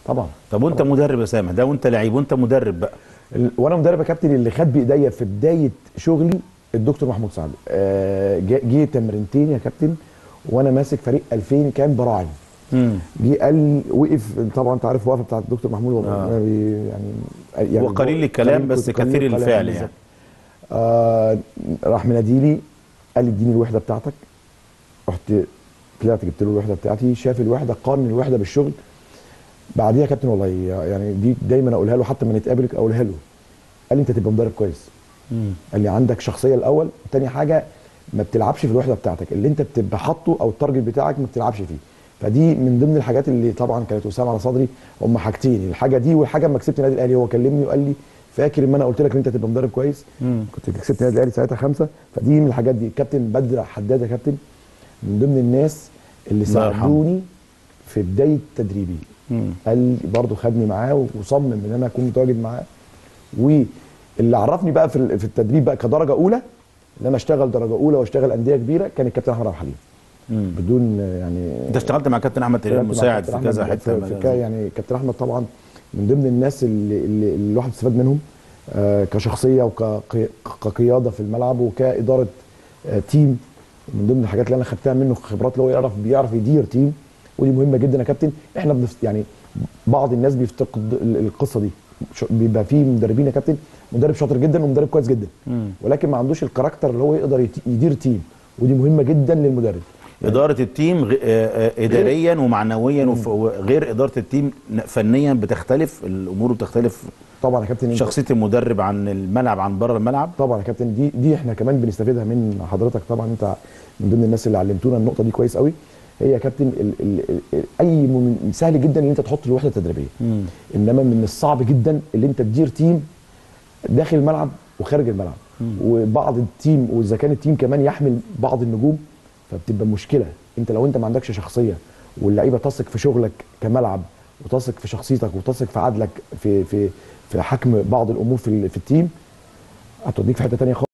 طبعا طب وانت مدرب يا سامح ده وانت لعيب وانت مدرب بقى ال- وانا مدرب يا كابتن اللي خد بايديا في بدايه شغلي الدكتور محمود سعد آه، جه جه تمرينتين يا كابتن وانا ماسك فريق 2000 كان براعم امم جه قال لي وقف طبعا انت عارف الوقفه بتاعت الدكتور محمود هو آه. ما بي- يعني يعني هو قليل الكلام قليل- بس قليل كثير الكلام الفعل بالظبط. يعني آه راح منادي لي قال لي اديني الوحده بتاعتك رحت طلعت جبت له الوحده بتاعتي شاف الوحده قارن الوحده بالشغل بعديها يا كابتن والله يعني دي دايما اقولها له حتى ما نتقابل اقولها له قال لي انت تبقى مدرب كويس مم. قال لي عندك شخصيه الاول تاني حاجه ما بتلعبش في الوحده بتاعتك اللي انت بتبقى حاطه او التارجت بتاعك ما بتلعبش فيه فدي من ضمن الحاجات اللي طبعا كانت وسام على صدري هم حاجتين الحاجه دي والحاجه اما كسبت النادي الاهلي هو كلمني وقال لي فاكر ان انا قلت لك ان انت تبقى مدرب كويس مم. كنت كسبت النادي الاهلي ساعتها خمسه فدي من الحاجات دي كابتن بدر حداد يا كابتن من ضمن الناس اللي الله يرحمه. ساعدوني في بدايه تدريبي مم. قال لي برضه خدني معاه وصمم ان انا اكون متواجد معاه واللي عرفني بقى في ال- في التدريب بقى كدرجه اولى ان انا اشتغل درجه اولى واشتغل انديه كبيره كان الكابتن احمد عبد الحليم مم. بدون آه، يعني انت اشتغلت مع كابتن احمد اشتغلت مع مساعد في كابتن كذا أحمد حته في, في كا- يعني كابتن احمد طبعا من ضمن الناس اللي, اللي اللي الواحد استفاد منهم آه كشخصيه وكقياده في الملعب وكاداره آه تيم من ضمن الحاجات اللي انا خدتها منه خبرات اللي هو يعرف بيعرف يدير تيم ودي مهمه جدا يا كابتن احنا بنفت يعني بعض الناس بيفتقد ال- القصه دي ش- بيبقى في مدربين يا كابتن مدرب شاطر جدا ومدرب كويس جدا مم. ولكن ما عندوش الكاركتر اللي هو يقدر يت- يدير تيم ودي مهمه جدا للمدرب اداره التيم غ- آه، آه، اداريا ومعنويا وف- وغير اداره التيم ن- فنيا بتختلف الامور بتختلف طبعا يا كابتن انت- شخصيه المدرب عن الملعب عن بره الملعب طبعا يا كابتن دي دي احنا كمان بنستفيدها من حضرتك طبعا انت من ضمن الناس اللي علمتونا النقطه دي كويس قوي هي يا كابتن ال ال ال اي مم- سهل جدا ان انت تحط الوحده التدريبيه مم. انما من الصعب جدا اللي انت تدير تيم داخل الملعب وخارج الملعب وبعض التيم واذا كان التيم كمان يحمل بعض النجوم فبتبقى مشكله انت لو انت ما عندكش شخصيه واللعيبه تثق في شغلك كملعب وتثق في شخصيتك وتثق في عدلك في في في حكم بعض الامور في ال- في التيم هتوديك في حته تانية خالص